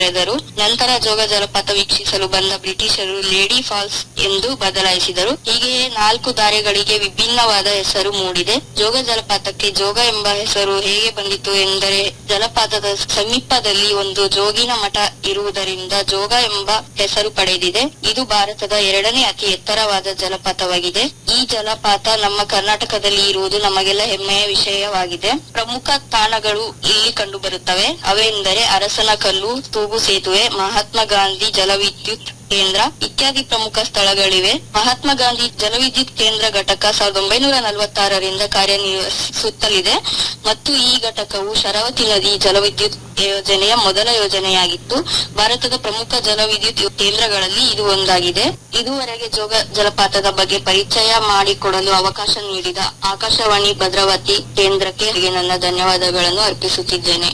ಕರೆದರು ನಂತರ ಜೋಗ ಜಲಪಾತ ವೀಕ್ಷಿಸಲು ಬಂದ ಬ್ರಿಟಿಷರು ಲೇಡಿ ಫಾಲ್ಸ್ ಎಂದು ಬದಲಾಯಿಸಿದರು ಹೀಗೆಯೇ ನಾಲ್ಕು ದಾರಿಗಳಿಗೆ ವಿಭಿನ್ನವಾದ ಹೆಸರು ಮೂಡಿದೆ ಜೋಗ ಜಲಪಾತಕ್ಕೆ ಜೋಗ ಎಂಬ ಹೆಸರು ಹೇಗೆ ಬಂದಿತು ಎಂದರೆ ಜಲಪಾತದ ಸಮೀಪದಲ್ಲಿ ಒಂದು ಜೋಗಿನ ಮಠ ಇರುವುದರಿಂದ ಜೋಗ ಎಂಬ ಹೆಸರು ಪಡೆದಿದೆ ಇದು ಭಾರತದ ಎರಡನೇ ಅತಿ ಎತ್ತರವಾದ ಜಲಪಾತವಾಗಿದೆ ಈ ಜಲಪಾತ ನಮ್ಮ ಕರ್ನಾಟಕದಲ್ಲಿ ಇರುವುದು ನಮಗೆಲ್ಲ ಹೆಮ್ಮೆಯ ವಿಷಯವಾಗಿದೆ ಪ್ರಮುಖ ತಾಣಗಳು ಇಲ್ಲಿ ಕಂಡುಬರುತ್ತವೆ ಅವೆಂದರೆ ಅರಸನ ಕಲ್ಲು ತೂಗು ಸೇತುವೆ ಮಹಾತ್ಮ ಗಾಂಧಿ ಜಲವಿದ್ಯುತ್ ಕೇಂದ್ರ ಇತ್ಯಾದಿ ಪ್ರಮುಖ ಸ್ಥಳಗಳಿವೆ ಮಹಾತ್ಮ ಗಾಂಧಿ ಜಲವಿದ್ಯುತ್ ಕೇಂದ್ರ ಘಟಕ ಸಾವಿರದ ಒಂಬೈನೂರ ನಲವತ್ತಾರರಿಂದ ಕಾರ್ಯನಿರ್ವಹಿಸುತ್ತಲಿದೆ ಮತ್ತು ಈ ಘಟಕವು ಶರಾವತಿ ನದಿ ಜಲವಿದ್ಯುತ್ ಯೋಜನೆಯ ಮೊದಲ ಯೋಜನೆಯಾಗಿತ್ತು ಭಾರತದ ಪ್ರಮುಖ ಜಲವಿದ್ಯುತ್ ಕೇಂದ್ರಗಳಲ್ಲಿ ಇದು ಒಂದಾಗಿದೆ ಇದುವರೆಗೆ ಜೋಗ ಜಲಪಾತದ ಬಗ್ಗೆ ಪರಿಚಯ ಮಾಡಿಕೊಡಲು ಅವಕಾಶ ನೀಡಿದ ಆಕಾಶವಾಣಿ ಭದ್ರಾವತಿ ಕೇಂದ್ರಕ್ಕೆ ನನ್ನ ಧನ್ಯವಾದಗಳನ್ನು ಅರ್ಪಿಸುತ್ತಿದ್ದೇನೆ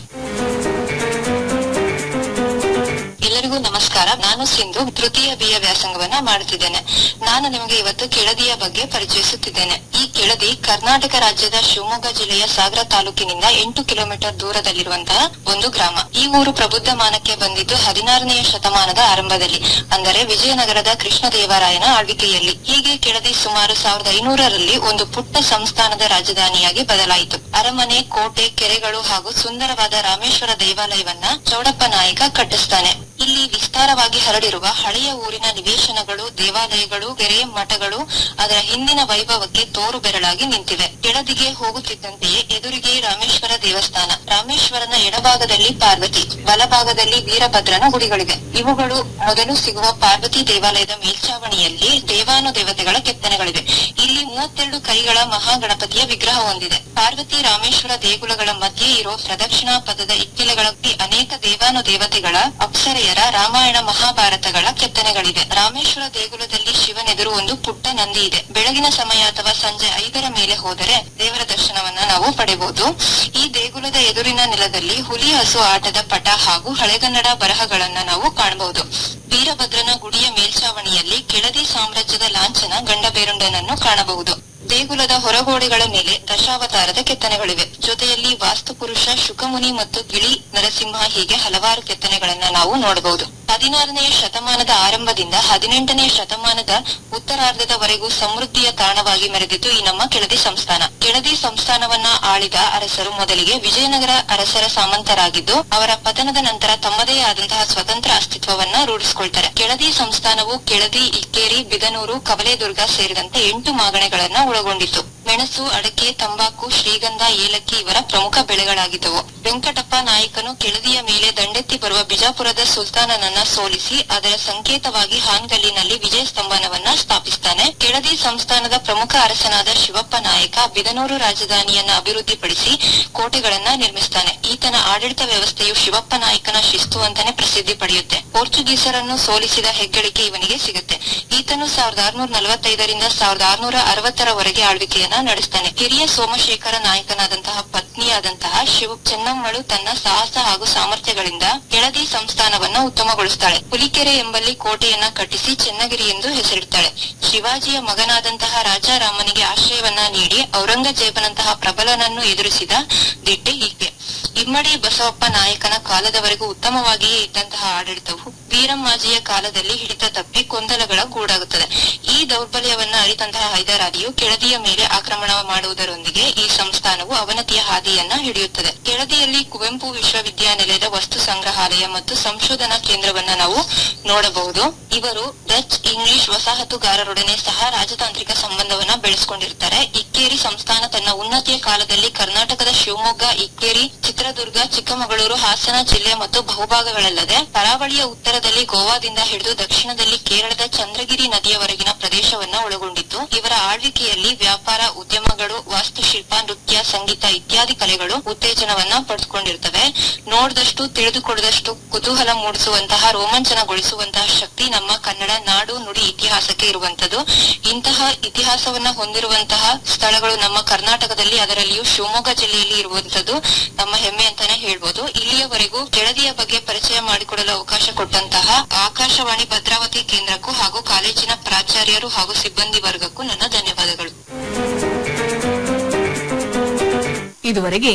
ಎಲ್ಲರಿಗೂ ನಮಸ್ಕಾರ ನಾನು ಸಿಂಧು ತೃತೀಯ ಬಿಯ ವ್ಯಾಸಂಗವನ್ನ ಮಾಡುತ್ತಿದ್ದೇನೆ ನಾನು ನಿಮಗೆ ಇವತ್ತು ಕೆಳದಿಯ ಬಗ್ಗೆ ಪರಿಚಯಿಸುತ್ತಿದ್ದೇನೆ ಈ ಕೆಳದಿ ಕರ್ನಾಟಕ ರಾಜ್ಯದ ಶಿವಮೊಗ್ಗ ಜಿಲ್ಲೆಯ ಸಾಗರ ತಾಲೂಕಿನಿಂದ ಎಂಟು ಕಿಲೋಮೀಟರ್ ದೂರದಲ್ಲಿರುವಂತಹ ಒಂದು ಗ್ರಾಮ ಈ ಊರು ಪ್ರಬುದ್ಧಮಾನಕ್ಕೆ ಬಂದಿದ್ದು ಹದಿನಾರನೆಯ ಶತಮಾನದ ಆರಂಭದಲ್ಲಿ ಅಂದರೆ ವಿಜಯನಗರದ ಕೃಷ್ಣದೇವರಾಯನ ಆಳ್ವಿಕೆಯಲ್ಲಿ ಹೀಗೆ ಕೆಳದಿ ಸುಮಾರು ಸಾವಿರದ ಐನೂರರಲ್ಲಿ ಒಂದು ಪುಟ್ಟ ಸಂಸ್ಥಾನದ ರಾಜಧಾನಿಯಾಗಿ ಬದಲಾಯಿತು ಅರಮನೆ ಕೋಟೆ ಕೆರೆಗಳು ಹಾಗೂ ಸುಂದರವಾದ ರಾಮೇಶ್ವರ ದೇವಾಲಯವನ್ನ ಚೌಡಪ್ಪ ನಾಯಕ ಕಟ್ಟಿಸ್ತಾನೆ ಇಲ್ಲಿ ವಿಸ್ತಾರವಾಗಿ ಹರಡಿರುವ ಹಳೆಯ ಊರಿನ ನಿವೇಶನಗಳು ದೇವಾಲಯಗಳು ಕೆರೆ ಮಠಗಳು ಅದರ ಹಿಂದಿನ ವೈಭವಕ್ಕೆ ತೋರು ಬೆರಳಾಗಿ ನಿಂತಿವೆ ಕೆಳದಿಗೆ ಹೋಗುತ್ತಿದ್ದಂತೆಯೇ ಎದುರಿಗೆ ರಾಮೇಶ್ವರ ದೇವಸ್ಥಾನ ರಾಮೇಶ್ವರನ ಎಡಭಾಗದಲ್ಲಿ ಪಾರ್ವತಿ ಬಲಭಾಗದಲ್ಲಿ ವೀರಭದ್ರನ ಗುಡಿಗಳಿವೆ ಇವುಗಳು ಮೊದಲು ಸಿಗುವ ಪಾರ್ವತಿ ದೇವಾಲಯದ ಮೇಲ್ಚಾವಣಿಯಲ್ಲಿ ದೇವಾನು ದೇವತೆಗಳ ಕೆತ್ತನೆಗಳಿವೆ ಇಲ್ಲಿ ಮೂವತ್ತೆರಡು ಕೈಗಳ ಮಹಾಗಣಪತಿಯ ವಿಗ್ರಹ ಹೊಂದಿದೆ ಪಾರ್ವತಿ ರಾಮೇಶ್ವರ ದೇಗುಲಗಳ ಮಧ್ಯೆ ಇರೋ ಪ್ರದಕ್ಷಿಣಾ ಪದದ ಇಕ್ಕೆಲೆಗಳಲ್ಲಿ ಅನೇಕ ದೇವಾನು ದೇವತೆಗಳ ಅಪ್ಸರೆಯರ ರಾಮಾಯಣ ಮಹಾಭಾರತಗಳ ಕೆತ್ತನೆಗಳಿವೆ ರಾಮೇಶ್ವರ ದೇಗುಲದಲ್ಲಿ ಶಿವನೆದುರು ಒಂದು ಪುಟ್ಟ ನಂದಿ ಇದೆ ಬೆಳಗಿನ ಸಮಯ ಅಥವಾ ಸಂಜೆ ಐದರ ಮೇಲೆ ಹೋದರೆ ದೇವರ ದರ್ಶನವನ್ನ ನಾವು ಪಡೆಯಬಹುದು ಈ ದೇಗುಲದ ಎದುರಿನ ನೆಲದಲ್ಲಿ ಹುಲಿ ಹಸು ಆಟದ ಪಟ ಹಾಗೂ ಹಳೆಗನ್ನಡ ಬರಹಗಳನ್ನ ನಾವು ಕಾಣಬಹುದು ವೀರಭದ್ರನ ಗುಡಿಯ ಮೇಲ್ಛಾವಣಿಯಲ್ಲಿ ಕೆಳದಿ ಸಾಮ್ರಾಜ್ಯದ ಲಾಂಛನ ಗಂಡಬೇರುಂಡನನ್ನು ಕಾಣಬಹುದು ದೇಗುಲದ ಹೊರಗೋಡೆಗಳ ಮೇಲೆ ದಶಾವತಾರದ ಕೆತ್ತನೆಗಳಿವೆ ಜೊತೆಯಲ್ಲಿ ವಾಸ್ತುಪುರುಷ ಶುಕಮುನಿ ಮತ್ತು ಗಿಳಿ ನರಸಿಂಹ ಹೀಗೆ ಹಲವಾರು ಕೆತ್ತನೆಗಳನ್ನ ನಾವು ನೋಡಬಹುದು ಹದಿನಾರನೆಯ ಶತಮಾನದ ಆರಂಭದಿಂದ ಹದಿನೆಂಟನೆಯ ಶತಮಾನದ ಉತ್ತರಾರ್ಧದವರೆಗೂ ಸಮೃದ್ಧಿಯ ತಾಣವಾಗಿ ಮೆರೆದಿದ್ದು ಈ ನಮ್ಮ ಕೆಳದಿ ಸಂಸ್ಥಾನ ಕೆಳದಿ ಸಂಸ್ಥಾನವನ್ನ ಆಳಿದ ಅರಸರು ಮೊದಲಿಗೆ ವಿಜಯನಗರ ಅರಸರ ಸಾಮಂತರಾಗಿದ್ದು ಅವರ ಪತನದ ನಂತರ ತಮ್ಮದೇ ಆದಂತಹ ಸ್ವತಂತ್ರ ಅಸ್ತಿತ್ವವನ್ನ ರೂಢಿಸಿಕೊಳ್ತಾರೆ ಕೆಳದಿ ಸಂಸ್ಥಾನವು ಕೆಳದಿ ಇಕ್ಕೇರಿ ಬಿದನೂರು ಕವಲೆದುರ್ಗ ಸೇರಿದಂತೆ ಎಂಟು ಮಾಗಣೆಗಳನ್ನ ಒಳಗೊಂಡಿತ್ತು ಮೆಣಸು ಅಡಕೆ ತಂಬಾಕು ಶ್ರೀಗಂಧ ಏಲಕ್ಕಿ ಇವರ ಪ್ರಮುಖ ಬೆಳೆಗಳಾಗಿದ್ದವು ವೆಂಕಟಪ್ಪ ನಾಯಕನು ಕೆಳದಿಯ ಮೇಲೆ ದಂಡೆತ್ತಿ ಬರುವ ಬಿಜಾಪುರದ ಸುಲ್ತಾನನನ್ನ ಸೋಲಿಸಿ ಅದರ ಸಂಕೇತವಾಗಿ ಹಾನ್ಗಲ್ಲಿನಲ್ಲಿ ವಿಜಯ ಸ್ತಂಭನವನ್ನ ಸ್ಥಾಪಿಸ್ತಾನೆ ಕೆಳದಿ ಸಂಸ್ಥಾನದ ಪ್ರಮುಖ ಅರಸನಾದ ಶಿವಪ್ಪ ನಾಯಕ ಬಿದನೂರು ರಾಜಧಾನಿಯನ್ನ ಅಭಿವೃದ್ಧಿಪಡಿಸಿ ಕೋಟೆಗಳನ್ನ ನಿರ್ಮಿಸ್ತಾನೆ ಈತನ ಆಡಳಿತ ವ್ಯವಸ್ಥೆಯು ಶಿವಪ್ಪ ನಾಯಕನ ಶಿಸ್ತು ಅಂತಾನೆ ಪ್ರಸಿದ್ಧಿ ಪಡೆಯುತ್ತೆ ಪೋರ್ಚುಗೀಸರನ್ನು ಸೋಲಿಸಿದ ಹೆಗ್ಗಳಿಕೆ ಇವನಿಗೆ ಸಿಗುತ್ತೆ ಈತನು ಸಾವಿರದ ಆರುನೂರ ನಲವತ್ತೈದರಿಂದ ಸಾವಿರದ ಆರುನೂರ ಅರವತ್ತರವರೆಗೆ ಆಳ್ವಿಕೆಯನ್ನ ನಡೆಸ್ತಾನೆ ಹಿರಿಯ ಸೋಮಶೇಖರ ನಾಯಕನಾದಂತಹ ಪತ್ನಿಯಾದಂತಹ ಶಿವ ಚೆನ್ನಮ್ಮಳು ತನ್ನ ಸಾಹಸ ಹಾಗೂ ಸಾಮರ್ಥ್ಯಗಳಿಂದ ಕೆಳದಿ ಸಂಸ್ಥಾನವನ್ನ ಉತ್ತಮಗೊಳಿಸ್ತಾಳೆ ಹುಲಿಕೆರೆ ಎಂಬಲ್ಲಿ ಕೋಟೆಯನ್ನ ಕಟ್ಟಿಸಿ ಚೆನ್ನಗಿರಿ ಎಂದು ಹೆಸರಿಡ್ತಾಳೆ ಶಿವಾಜಿಯ ಮಗನಾದಂತಹ ರಾಜಾರಾಮನಿಗೆ ಆಶ್ರಯವನ್ನ ನೀಡಿ ಔರಂಗಜೇಬನಂತಹ ಪ್ರಬಲನನ್ನು ಎದುರಿಸಿದ ದಿಟ್ಟೆ ಹೀಗೆ ಇಮ್ಮಡಿ ಬಸವಪ್ಪ ನಾಯಕನ ಕಾಲದವರೆಗೂ ಉತ್ತಮವಾಗಿಯೇ ಇದ್ದಂತಹ ಆಡಳಿತವು ವೀರಮ್ಮಾಜಿಯ ಕಾಲದಲ್ಲಿ ಹಿಡಿತ ತಪ್ಪಿ ಗೊಂದಲಗಳ ಗೂಡಾಗುತ್ತದೆ ಈ ದೌರ್ಬಲ್ಯವನ್ನ ಅರಿತಂತಹ ಹೈದರಾಲಿಯು ಕೆಳದಿಯ ಮೇಲೆ ಆಕ್ರಮಣ ಮಾಡುವುದರೊಂದಿಗೆ ಈ ಸಂಸ್ಥಾನವು ಅವನತಿಯ ಹಾದಿಯನ್ನ ಹಿಡಿಯುತ್ತದೆ ಕೆಳದಿಯಲ್ಲಿ ಕುವೆಂಪು ವಿಶ್ವವಿದ್ಯಾನಿಲಯದ ವಸ್ತು ಸಂಗ್ರಹಾಲಯ ಮತ್ತು ಸಂಶೋಧನಾ ಕೇಂದ್ರವನ್ನ ನಾವು ನೋಡಬಹುದು ಇವರು ಡಚ್ ಇಂಗ್ಲಿಷ್ ವಸಾಹತುಗಾರರೊಡನೆ ಸಹ ರಾಜತಾಂತ್ರಿಕ ಸಂಬಂಧವನ್ನ ಬೆಳೆಸಿಕೊಂಡಿರ್ತಾರೆ ಇಕ್ಕೇರಿ ಸಂಸ್ಥಾನ ತನ್ನ ಉನ್ನತಿಯ ಕಾಲದಲ್ಲಿ ಕರ್ನಾಟಕದ ಶಿವಮೊಗ್ಗ ಇಕ್ಕೇರಿ ಚಿತ್ರದುರ್ಗ ಚಿಕ್ಕಮಗಳೂರು ಹಾಸನ ಜಿಲ್ಲೆ ಮತ್ತು ಬಹುಭಾಗಗಳಲ್ಲದೆ ಕರಾವಳಿಯ ಉತ್ತರದಲ್ಲಿ ಗೋವಾದಿಂದ ಹಿಡಿದು ದಕ್ಷಿಣದಲ್ಲಿ ಕೇರಳದ ಚಂದ್ರಗಿರಿ ನದಿಯವರೆಗಿನ ಪ್ರದೇಶವನ್ನ ಒಳಗೊಂಡಿತ್ತು ಇವರ ಆಳ್ವಿಕೆಯಲ್ಲಿ ವ್ಯಾಪಾರ ಉದ್ಯಮಗಳು ವಾಸ್ತುಶಿಲ್ಪ ನೃತ್ಯ ಸಂಗೀತ ಇತ್ಯಾದಿ ಕಲೆಗಳು ಉತ್ತೇಜನವನ್ನ ಪಡೆದುಕೊಂಡಿರ್ತವೆ ನೋಡಿದಷ್ಟು ತಿಳಿದುಕೊಳ್ಳದಷ್ಟು ಕುತೂಹಲ ಮೂಡಿಸುವಂತಹ ರೋಮಾಂಚನಗೊಳಿಸುವಂತಹ ಶಕ್ತಿ ನಮ್ಮ ಕನ್ನಡ ನಾಡು ನುಡಿ ಇತಿಹಾಸಕ್ಕೆ ಇರುವಂತದ್ದು ಇಂತಹ ಇತಿಹಾಸವನ್ನ ಹೊಂದಿರುವಂತಹ ಸ್ಥಳಗಳು ನಮ್ಮ ಕರ್ನಾಟಕದಲ್ಲಿ ಅದರಲ್ಲಿಯೂ ಶಿವಮೊಗ್ಗ ಜಿಲ್ಲೆಯಲ್ಲಿ ಇರುವಂತದ್ದು ನಮ್ಮ ಹೆಮ್ಮೆ ಅಂತಾನೆ ಹೇಳ್ಬೋದು ಇಲ್ಲಿಯವರೆಗೂ ಕೆಳದಿಯ ಬಗ್ಗೆ ಪರಿಚಯ ಮಾಡಿಕೊಡಲು ಅವಕಾಶ ಕೊಟ್ಟಂತಹ ಆಕಾಶವಾಣಿ ಭದ್ರಾವತಿ ಕೇಂದ್ರಕ್ಕೂ ಹಾಗೂ ಕಾಲೇಜಿನ ಪ್ರಾಚಾರ್ಯರು ಹಾಗೂ ಸಿಬ್ಬಂದಿ ವರ್ಗಕ್ಕೂ ನನ್ನ ಧನ್ಯವಾದಗಳು ಇದುವರೆಗೆ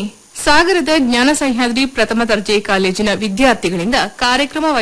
ಸಾಗರದ ಜ್ಞಾನ ಸಹ್ಯಾದ್ರಿ ಪ್ರಥಮ ದರ್ಜೆ ಕಾಲೇಜಿನ ವಿದ್ಯಾರ್ಥಿಗಳಿಂದ ಕಾರ್ಯಕ್ರಮ